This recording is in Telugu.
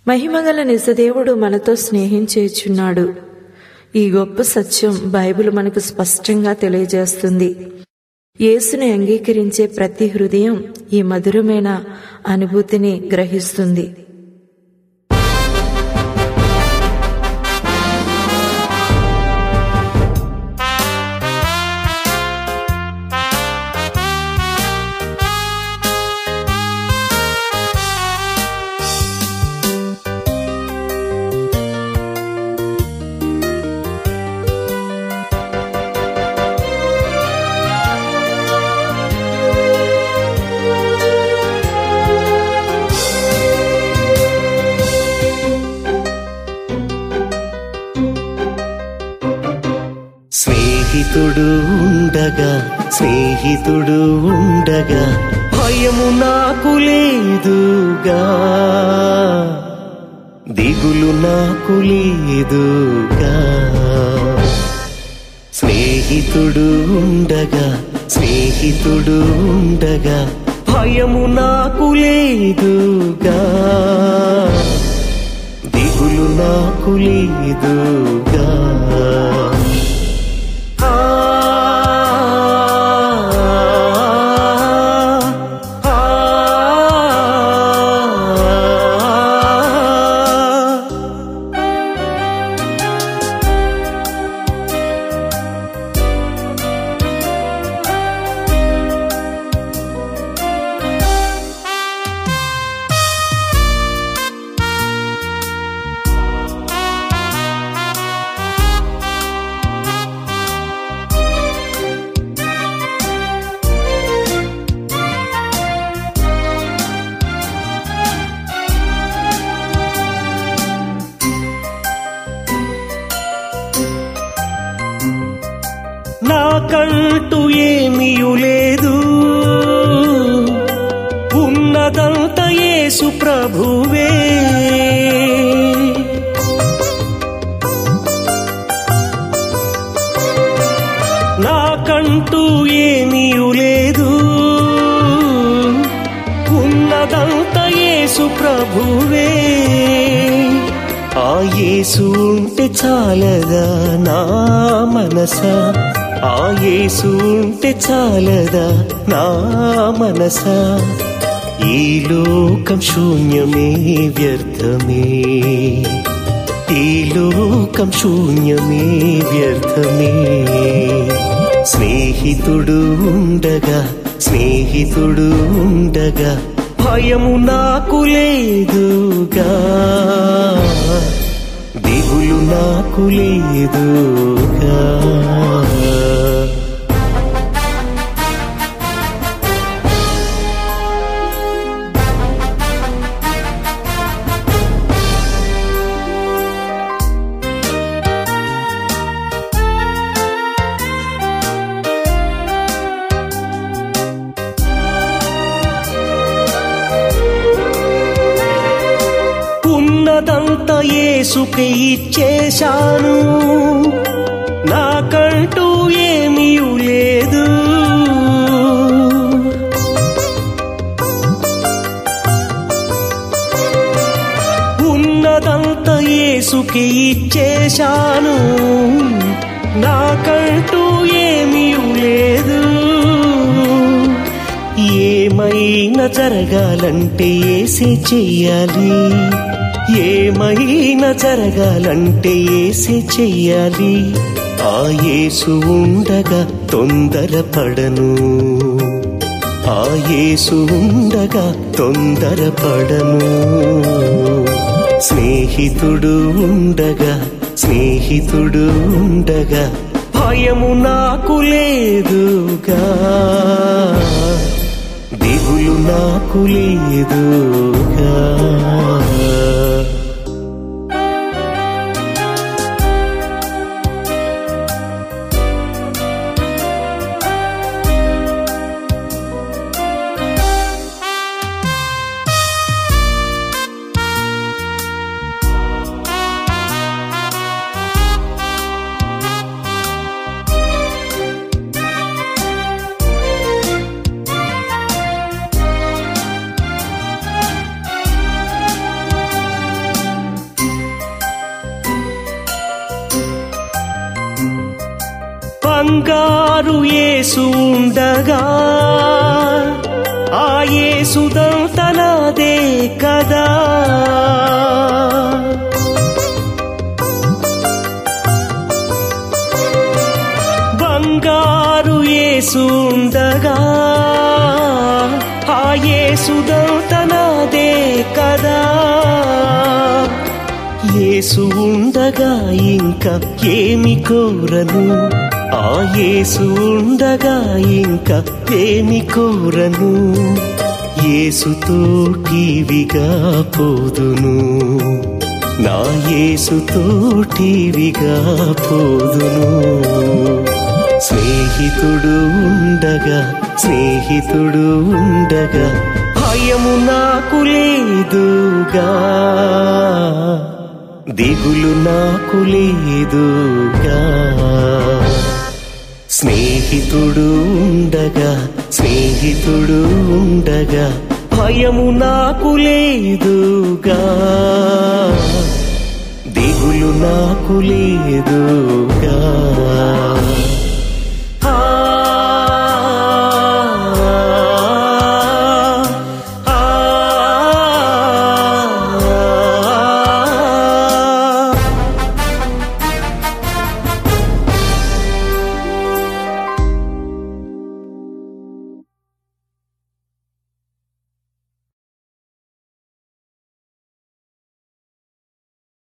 మహిమగల నిజదేవుడు మనతో స్నేహం చేయుచున్నాడు ఈ గొప్ప సత్యం బైబిల్ మనకు స్పష్టంగా తెలియజేస్తుంది యేసుని అంగీకరించే ప్రతి హృదయం ఈ మధురమైన అనుభూతిని గ్రహిస్తుంది స్నేహితుడు ఉండగా స్నేహితుడు ఉండగా భయము నాకు లేదుగా దిగులు నాకు లేదుగా స్నేహితుడు ఉండగా స్నేహితుడు ఉండగా భయము నాకు లేదుగా దిగులు నాకు లేదుగా ఆ ఆ ఆ నాకంటూ ఏమీయు లేదు ఉన్నదంత యేసు ప్రభువే నాకంటూ ఏమీయు లేదు ఉన్నదంత యేసు ప్రభువే ఆ యేసు ఉంటే చాలదా నా మనస ఆ యేసు ఉంటే చాలదా నా మనస ఈ లోకం శూన్యమే వ్యర్థమే ఈ లోకం శూన్యమే వ్యర్థమే స్నేహితుడు ఉండగా స్నేహితుడు ఉండగా భయము నాకు లేదుగా దిగులు నాకు లేదుగా ఉన్నదంత యేసుకే ఇచ్చేశాను నాకంటూ ఏమీ లేదు ఉన్నదంత యేసుకే ఇచ్చేశాను నాకంటూ ఏమీ లేదు ఏమైనా జరగాలంటే ఏసే చెయ్యాలి ఏమైనా జరగాలంటే ఏసే చెయ్యాలి ఆ యేసు ఉండగా తొందరపడను ఆ యేసు ఉండగా తొందరపడను స్నేహితుడు ఉండగా స్నేహితుడు ఉండగా భయము నాకు లేదుగా దిగులు నాకు లేదుగా బంగారు యేసు ఉండగా ఆ యేసుదంతనాదే కదా బంగారు యేసు ఉండగా ఆ యేసుదంతనాదే కదా యేసు ఉండగా ఇంకా ఏమి కోరను ఆ యేసు ఉండగా ఇంకా ఏమి కోరను యేసుతోటివిగా పోదును నా యేసుతోటివిగా పోదును స్నేహితుడు ఉండగా స్నేహితుడు ఉండగా భయము నాకు లేదుగా దిగులు నాకు లేదుగా స్నేహితుడు ఉండగా స్నేహితుడు ఉండగా భయము నాకు లేదుగా దిగులు నాకు లేదుగా